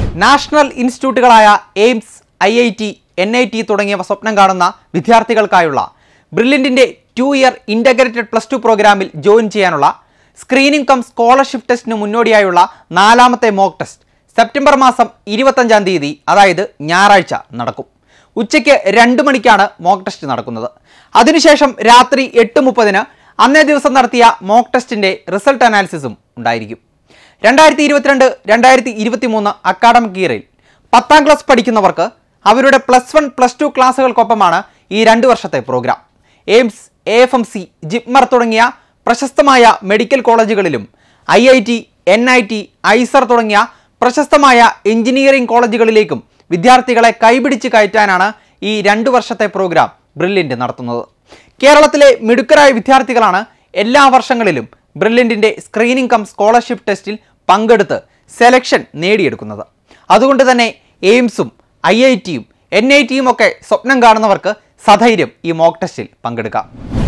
national ഇൻസ്റ്റിറ്റ്യൂട്ടുകളായ AIIMS I I T N I T തുടങ്ങിയവ സ്വപ്നം കാണുന്ന വിദ്യാർത്ഥികൾക്കായുള്ള ബ്രില്യൻറ്റിൻ്റെ two year integrated plus two പ്രോഗ്രാമിൽ ജോയിൻ ചെയ്യാനുള്ള സ്ക്രീനിംഗ് കം സ്കോളർഷിപ്പ് ടെസ്റ്റിന് മുന്നോടിയായുള്ള നാലാമത്തെ മോക്ക് ടെസ്റ്റ് സെപ്റ്റംബർ മാസം ഇരുപത്തഞ്ചാം തീയതി അതായത് ഞായറാഴ്ച നടക്കും ഉച്ചയ്ക്ക് രണ്ട് മണിക്കാണ് മോക്ക് ടെസ്റ്റ് നടക്കുന്നത് അതിനുശേഷം രാത്രി എട്ട് മുപ്പതിന് അന്നേ ദിവസം നടത്തിയ മോക്ക് ടെസ്റ്റിൻ്റെ റിസൾട്ട് അനാലിസിസും ഉണ്ടായിരിക്കും രണ്ടായിരത്തി ഇരുപത്തിരണ്ട് രണ്ടായിരത്തി ഇരുപത്തി മൂന്ന് അക്കാഡമിക് ഇയറിൽ പത്താം ക്ലാസ് പഠിക്കുന്നവർക്ക് അവരുടെ പ്ലസ് വൺ പ്ലസ് ടു ക്ലാസ്സുകൾക്കൊപ്പമാണ് ഈ രണ്ട് വർഷത്തെ programme AIIMS A F M C JIPMER തുടങ്ങിയ പ്രശസ്തമായ മെഡിക്കൽ കോളേജുകളിലും I I T N I T IISER തുടങ്ങിയ പ്രശസ്തമായ എഞ്ചിനീയറിംഗ് കോളേജുകളിലേക്കും വിദ്യാർത്ഥികളെ കൈപിടിച്ച് കയറ്റാനാണ് ഈ രണ്ട് വർഷത്തെ പ്രോഗ്രാം ബ്രില്യൻ്റ് നടത്തുന്നത് കേരളത്തിലെ മിടുക്കരായ വിദ്യാർത്ഥികളാണ് എല്ലാ വർഷങ്ങളിലും ബ്രില്യൻറ്റിൻ്റെ സ്ക്രീനിംഗ് കം സ്കോളർഷിപ്പ് ടെസ്റ്റിൽ പങ്കെടുത്ത് സെലക്ഷൻ നേടിയെടുക്കുന്നത് അതുകൊണ്ട് തന്നെ എയിംസും ഐ ഐ ടിയും എൻ ഐ ടിയും ഒക്കെ സ്വപ്നം കാണുന്നവർക്ക് സധൈര്യം ഈ മോക്ക് ടെസ്റ്റിൽ പങ്കെടുക്കാം